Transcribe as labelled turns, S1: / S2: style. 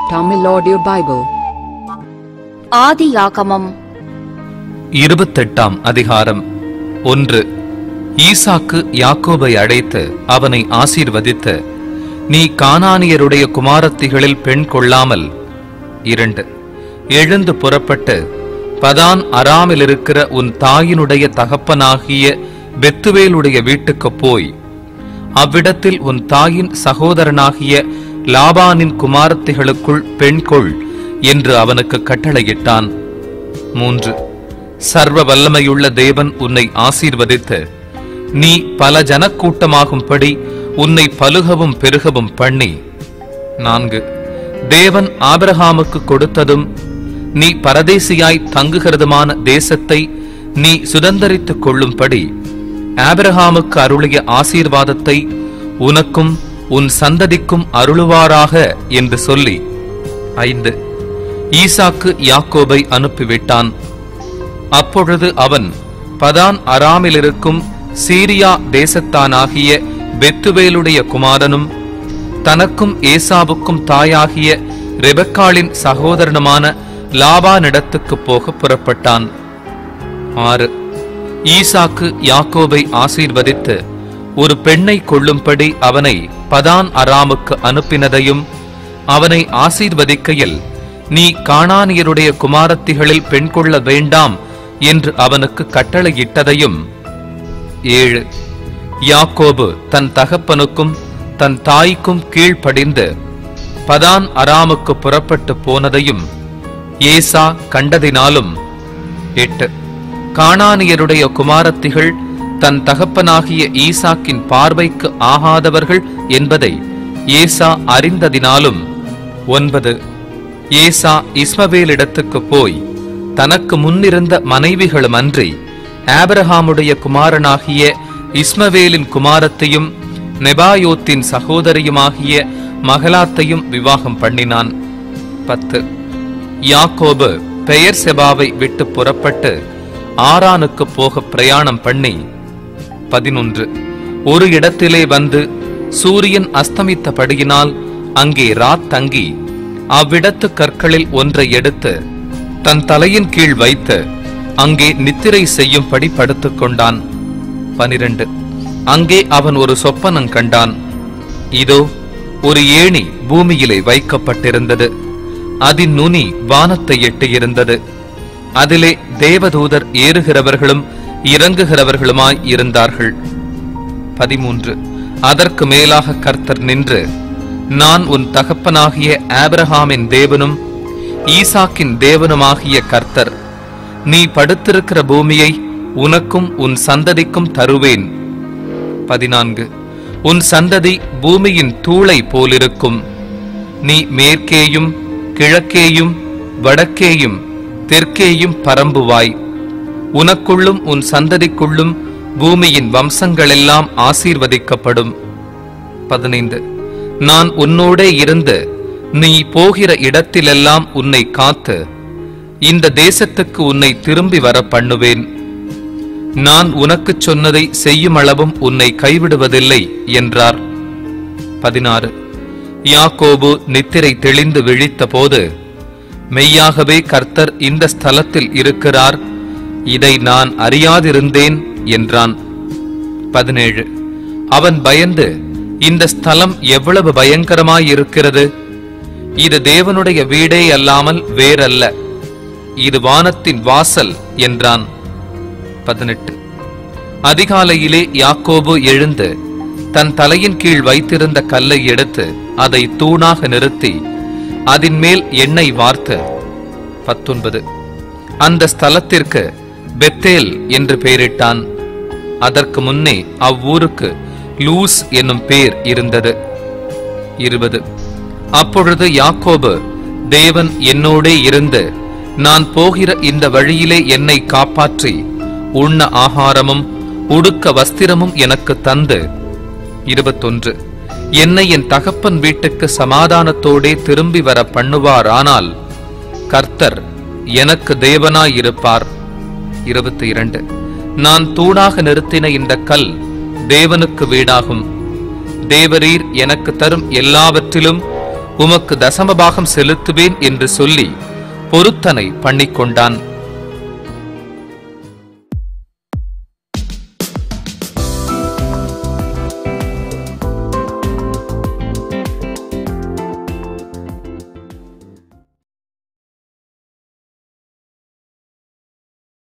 S1: Tamil Audio Bible.
S2: ஆதியாகமம்
S3: இருபத்தெட்டாம் அதிகாரம் ஒன்று ஈசாக்கு யாக்கோபை அழைத்து அவனை ஆசீர்வதித்து நீ கானானியருடைய குமாரத்திகளில் பெண் கொள்ளாமல் இரண்டு எழுந்து புறப்பட்டு பதான் அராமில் இருக்கிற உன் தாயினுடைய தகப்பனாகிய பெத்துவேலுடைய வீட்டுக்குப் போய் அவ்விடத்தில் உன் தாயின் சகோதரனாகிய லாபானின் குமாரத்திகளுக்குள் பெண் கொள் என்று அவனுக்கு கட்டளையிட்டான் மூன்று சர்வ வல்லமையுள்ள தேவன் உன்னை ஆசீர்வதித்து நீ பல ஜனக்கூட்டமாகும்படி உன்னை பலுகவும் பெருகவும் பண்ணி நான்கு தேவன் ஆபிரகாமுக்கு கொடுத்ததும் நீ பரதேசியாய் தங்குகிறதுமான தேசத்தை நீ சுதந்தரித்துக் கொள்ளும்படி ஆபிரகாமுக்கு அருளிய ஆசீர்வாதத்தை உனக்கும் உன் சந்ததிக்கும் அருளுவாராக என்று சொல்லி ஐந்து ஈசாக்கு யாக்கோபை அனுப்பிவிட்டான் அப்பொழுது அவன் பதான் அராமிலிருக்கும் சீரியா தேசத்தானாகிய பெத்துவேலுடைய குமாரனும் தனக்கும் ஏசாவுக்கும் தாயாகிய ரெபக்காளின் சகோதரனுமான லாபானிடத்துக்கு போக புறப்பட்டான் ஆறு ஈசாக்கு யாக்கோபை ஆசீர்வதித்து ஒரு பெண்ணை கொள்ளும்படி அவனை பதான் அராமுக்கு அனுப்பினதையும் அவனை ஆசீர்வதிக்கையில் நீ காணானியருடைய குமாரத்திகளில் பெண் கொள்ள வேண்டாம் என்று அவனுக்கு கட்டளையிட்டதையும் ஏழு யாக்கோபு தன் தகப்பனுக்கும் தன் தாய்க்கும் கீழ்ப்படிந்து பதான் அராமுக்கு புறப்பட்டு போனதையும் ஏசா கண்டதினாலும் எட்டு காணானியருடைய குமாரத்திகள் தன் தகப்பனாகிய ஈசாக்கின் பார்வைக்கு ஆகாதவர்கள் என்பதை ஏசா அறிந்ததினாலும் ஒன்பது ஏசா இஸ்மவேலிடத்துக்கு போய் தனக்கு முன்னிருந்த மனைவிகளும் அன்றி ஆபிரகாமுடைய குமாரனாகிய இஸ்மவேலின் குமாரத்தையும் நெபாயோத்தின் சகோதரியுமாகிய மகலாத்தையும் விவாகம் பண்ணினான் பத்து யாக்கோபு பெயர் செபாவை விட்டு புறப்பட்டு ஆரானுக்கு போக பிரயாணம் பண்ணி பதினொன்று ஒரு இடத்திலே வந்து சூரியன் அஸ்தமித்தபடியினால் அங்கே ராத் தங்கி அவ்விடத்து கற்களில் ஒன்றை எடுத்து தன் தலையின் கீழ் வைத்து அங்கே நித்திரை செய்யும்படி படுத்துக் கொண்டான் பனிரெண்டு அங்கே அவன் ஒரு சொப்பனம் கண்டான் இதோ ஒரு ஏணி பூமியிலே வைக்கப்பட்டிருந்தது அதின் நுனி வானத்தை எட்டியிருந்தது அதிலே தேவதூதர் ஏறுகிறவர்களும் இறங்குகிறவர்களுமாய் இருந்தார்கள் பதிமூன்று அதற்கு மேலாக கர்த்தர் நின்று நான் உன் தகப்பனாகிய ஆபிரகாமின் தேவனும் ஈசாக்கின் தேவனுமாகிய கர்த்தர் நீ படுத்திருக்கிற பூமியை உனக்கும் உன் சந்ததிக்கும் தருவேன் பதினான்கு உன் சந்ததி பூமியின் தூளை போலிருக்கும் நீ மேற்கேயும் கிழக்கேயும் வடக்கேயும் தெற்கேயும் பரம்புவாய் உனக்குள்ளும் உன் சந்ததிக்குள்ளும் பூமியின் வம்சங்களெல்லாம் ஆசீர்வதிக்கப்படும் பதினைந்து நான் உன்னோடே இருந்து நீ போகிற இடத்திலெல்லாம் உன்னை காத்து இந்த தேசத்துக்கு உன்னை திரும்பி வர பண்ணுவேன் நான் உனக்குச் சொன்னதை செய்யுமளவும் உன்னை கைவிடுவதில்லை என்றார் பதினாறு யாக்கோபு நித்திரை தெளிந்து விழித்தபோது மெய்யாகவே கர்த்தர் இந்த ஸ்தலத்தில் இருக்கிறார் இதை நான் அறியாதிருந்தேன் என்றான் பதினேழு அவன் பயந்து இந்த ஸ்தலம் எவ்வளவு பயங்கரமாயிருக்கிறது இது தேவனுடைய வீடே அல்லாமல் வேறல்ல இது வானத்தின் வாசல் என்றான் பதினெட்டு அதிகாலையிலே யாக்கோபு எழுந்து தன் தலையின் கீழ் வைத்திருந்த கல்லை எடுத்து அதை தூணாக நிறுத்தி அதின் மேல் எண்ணெய் வார்த்து பத்தொன்பது அந்த ஸ்தலத்திற்கு பெத்தேல் என்று பெயரிட்டான் அதற்கு முன்னே அவ்வூருக்கு லூஸ் என்னும் பேர் இருந்தது இருபது அப்பொழுது யாக்கோபு தேவன் என்னோடே இருந்து நான் போகிற இந்த வழியிலே என்னை காப்பாற்றி உண்ண ஆகாரமும் உடுக்க வஸ்திரமும் எனக்கு தந்து இருபத்தொன்று என்னை என் தகப்பன் வீட்டுக்கு சமாதானத்தோடே திரும்பி வர பண்ணுவாரானால் கர்த்தர் எனக்கு தேவனாயிருப்பார் இருபத்தி இரண்டு நான் தூணாக நிறுத்தின இந்த கல் தேவனுக்கு வீடாகும் தேவரீர் எனக்கு தரும் எல்லாவற்றிலும் உமக்கு தசமபாகம் செலுத்துவேன் என்று சொல்லி பொருத்தனை பண்ணிக்கொண்டான்